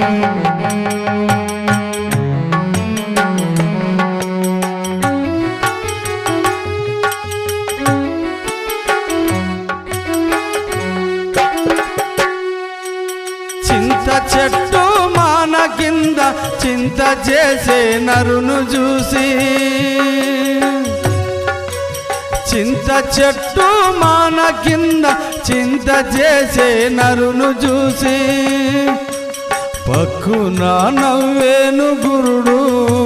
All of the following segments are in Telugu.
చింత చెట్టు మాన కింద చింత చేసే నరును చూసి చింత చెట్టు మాన కింద చింత చేసే నరును చూసి పక్కున నవ్వేను గురుడు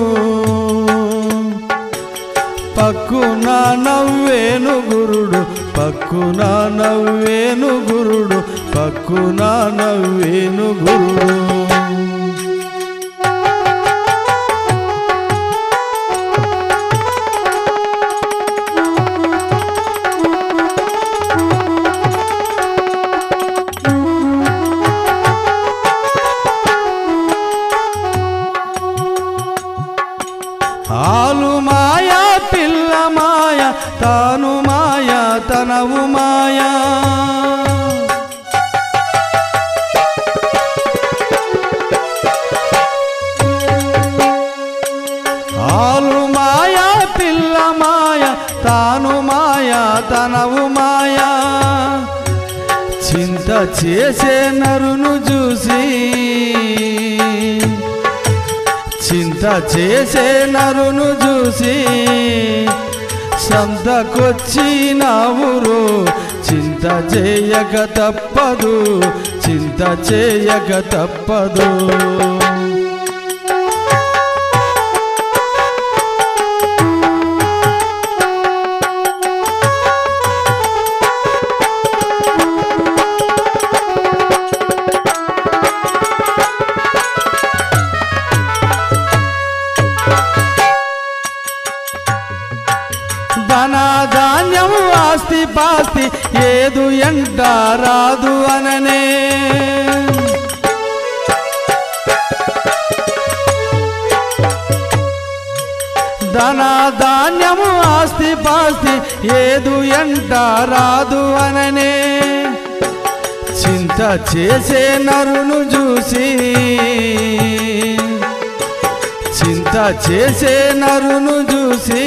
పక్కున నవ్వేను గురుడు పక్కున నవ్వేను గురుడు పక్కున నవ్వేను గురుడు ఆలు మాయా పిల్ల మాయ తాను మాయా తనవు మాయా ఆలు మాయా పిల్ల మాయ తాను మాయా తనవు మాయా చింత చేసే నరును చూసి చింత చేసే నరును చూసి సంతకొచ్చి నావురు చింత చేయక తప్పదు చింత చేయక తప్పదు ధన ధాన్యం ఆస్తి పాస్తి ఏదు ఎంట రాదు అననే ధన ధాన్యము ఆస్తి పాస్తి ఏదు ఎంట రాదు అననే చింత చేసే నరును చూసి చింత చేసే నరును చూసి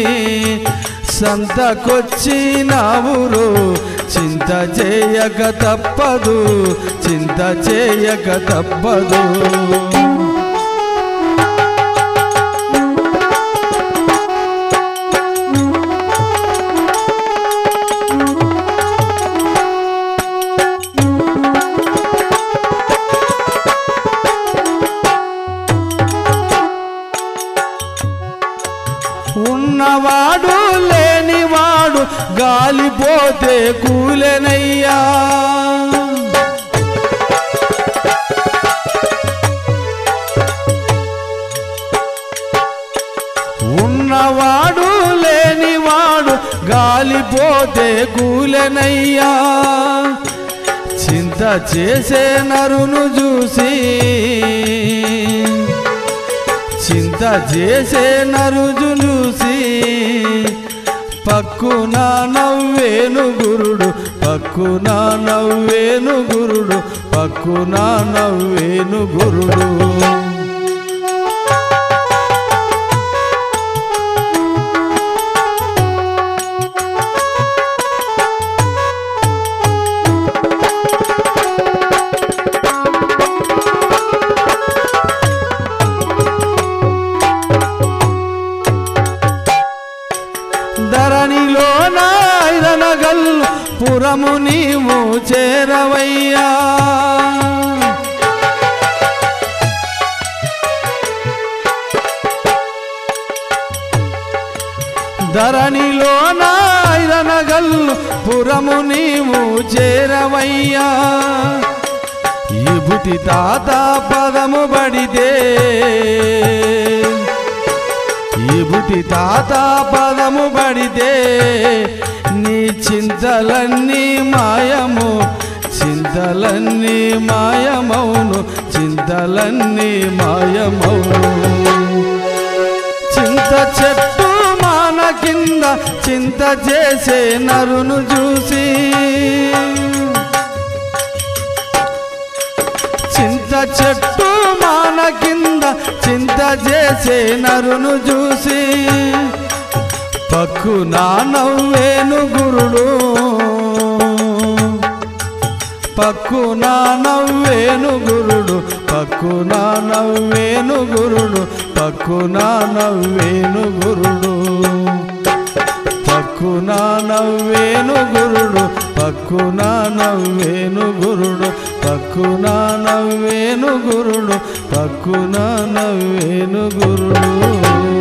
సంతకొచ్చి నావురు చింత చేయక తప్పదు చింత చేయక తప్పదు ఉన్నవాడు లేనివాడు గాలిపోతే కూలెనయ్యా ఉన్నవాడు లేనివాడు గాలిపోతే కూలెనయ్యా చింత చేసే నరును చూసి చింత చేసే నరుజు చూసి పక్కున నవ్వేను గురుడు పక్కున నవ్వేను గురుడు పక్కున నవ్వేను గురుడు ధరణిలో నాయనగల్లు పురము నీవు చేరవయ్యా ధరణిలో నాయనగల్లు పురము నీవు చేరవయ్యా ఇబుటి తాత పదము బడిదే ఇబుటి తాత పదము పడితే నీ చింతలన్నీ మాయము చింతలన్నీ మాయమౌను చింతలన్నీ మాయమౌను చింత చెట్టు మాన కింద చింత చేసే నరును చూసి చింత చెట్టు మాన కింద చింత చేసే నరును చూసి పక్కు నా నవ్వేను గురుడు పక్కు నా నవ్వేను గురుడు పక్కు నా నవ్వేను గురుడు పక్కు నా నవ్వేను గురుడు పక్కు నా నవ్వేను గురుడు పక్కు నా నవ్వేను గురుడు పక్కు నా నవ్వేను గురుడు పక్కు నా నవ్వేను గురుడు